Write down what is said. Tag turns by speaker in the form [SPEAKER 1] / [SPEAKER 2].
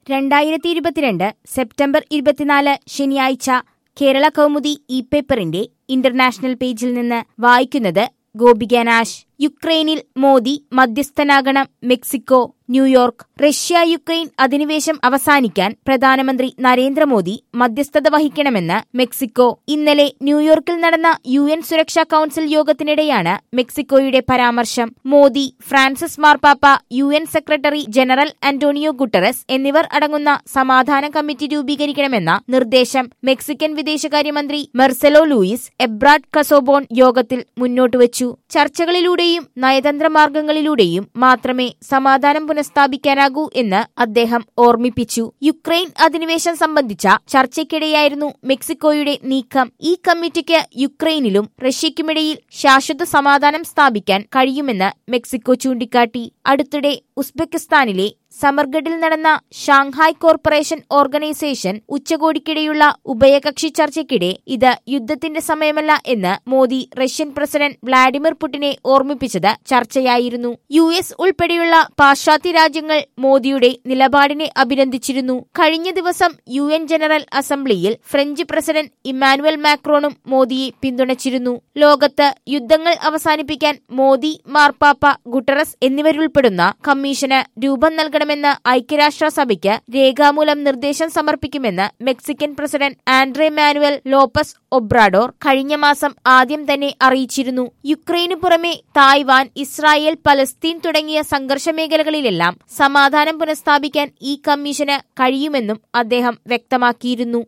[SPEAKER 1] രണ്ടായിരത്തി ഇരുപത്തിരണ്ട് സെപ്റ്റംബർ ഇരുപത്തിനാല് ശനിയാഴ്ച കേരള കൗമുദി ഇ പേപ്പറിന്റെ ഇന്റർനാഷണൽ പേജിൽ നിന്ന് വായിക്കുന്നത് ഗോപിക നാശ് യുക്രൈനിൽ മോദി മധ്യസ്ഥനാകണം മെക്സിക്കോ ന്യൂയോർക്ക് റഷ്യ യുക്രൈൻ അധിനിവേശം അവസാനിക്കാൻ പ്രധാനമന്ത്രി നരേന്ദ്രമോദി മധ്യസ്ഥത വഹിക്കണമെന്ന് മെക്സിക്കോ ഇന്നലെ ന്യൂയോർക്കിൽ നടന്ന യു എൻ സുരക്ഷാ കൌൺസിൽ യോഗത്തിനിടെയാണ് മെക്സിക്കോയുടെ പരാമർശം മോദി ഫ്രാൻസിസ് മാർപ്പാപ്പ U N secretary general Antonio Guterres എന്നിവർ അടങ്ങുന്ന സമാധാന കമ്മിറ്റി രൂപീകരിക്കണമെന്ന നിർദ്ദേശം മെക്സിക്കൻ വിദേശകാര്യമന്ത്രി മെർസലോ ലൂയിസ് എബ്രാഡ് കസോബോൺ യോഗത്തിൽ മുന്നോട്ടുവച്ചു ചർച്ചകളിലൂടെയും നയതന്ത്ര മാർഗങ്ങളിലൂടെയും മാത്രമേ സമാധാനം പുനഃസ്ഥാപിക്കാനാകൂ എന്ന് അദ്ദേഹം ഓർമ്മിപ്പിച്ചു യുക്രൈൻ അധിനിവേശം സംബന്ധിച്ച ചർച്ചയ്ക്കിടെയായിരുന്നു മെക്സിക്കോയുടെ നീക്കം ഈ കമ്മിറ്റിക്ക് യുക്രൈനിലും റഷ്യയ്ക്കുമിടയിൽ ശാശ്വത സമാധാനം സ്ഥാപിക്കാൻ കഴിയുമെന്ന് മെക്സിക്കോ ചൂണ്ടിക്കാട്ടി അടുത്തിടെ ഉസ്ബെക്കിസ്ഥാനിലെ സമർഗഡിൽ നടന്ന ഷാങ്ഹായ് കോർപ്പറേഷൻ ഓർഗനൈസേഷൻ ഉച്ചകോടിക്കിടെയുള്ള ഉഭയകക്ഷി ചർച്ചയ്ക്കിടെ ഇത് യുദ്ധത്തിന്റെ സമയമല്ല എന്ന് മോദി റഷ്യൻ പ്രസിഡന്റ് വ്ളാഡിമിർ പുടിനെ ഓർമ്മിപ്പിച്ചത് ചർച്ചയായിരുന്നു യു എസ് ഉൾപ്പെടെയുള്ള പാശ്ചാത്യ രാജ്യങ്ങൾ മോദിയുടെ നിലപാടിനെ അഭിനന്ദിച്ചിരുന്നു കഴിഞ്ഞ ദിവസം U N general assembly French president Emmanuel മാക്രോണും മോദിയെ പിന്തുണച്ചിരുന്നു ലോകത്ത് യുദ്ധങ്ങൾ അവസാനിപ്പിക്കാൻ മോദി മാർപ്പാപ്പ ഗുട്ടറസ് എന്നിവരുൾപ്പെടുന്ന കമ്മീഷന് രൂപം നൽകണമെന്ന് ഐക്യരാഷ്ട്രസഭയ്ക്ക് രേഖാമൂലം നിർദ്ദേശം സമർപ്പിക്കുമെന്ന് Mexican president Andres Manuel Lopez Obrador കഴിഞ്ഞ മാസം ആദ്യം തന്നെ അറിയിച്ചിരുന്നു യുക്രൈനു പുറമെ തായ്വാൻ ഇസ്രായേൽ പലസ്തീൻ തുടങ്ങിയ സംഘർഷ മേഖലകളിലെല്ലാം സമാധാനം പുനഃസ്ഥാപിക്കാൻ ഈ കമ്മീഷന് കഴിയുമെന്നും അദ്ദേഹം വ്യക്തമാക്കിയിരുന്നു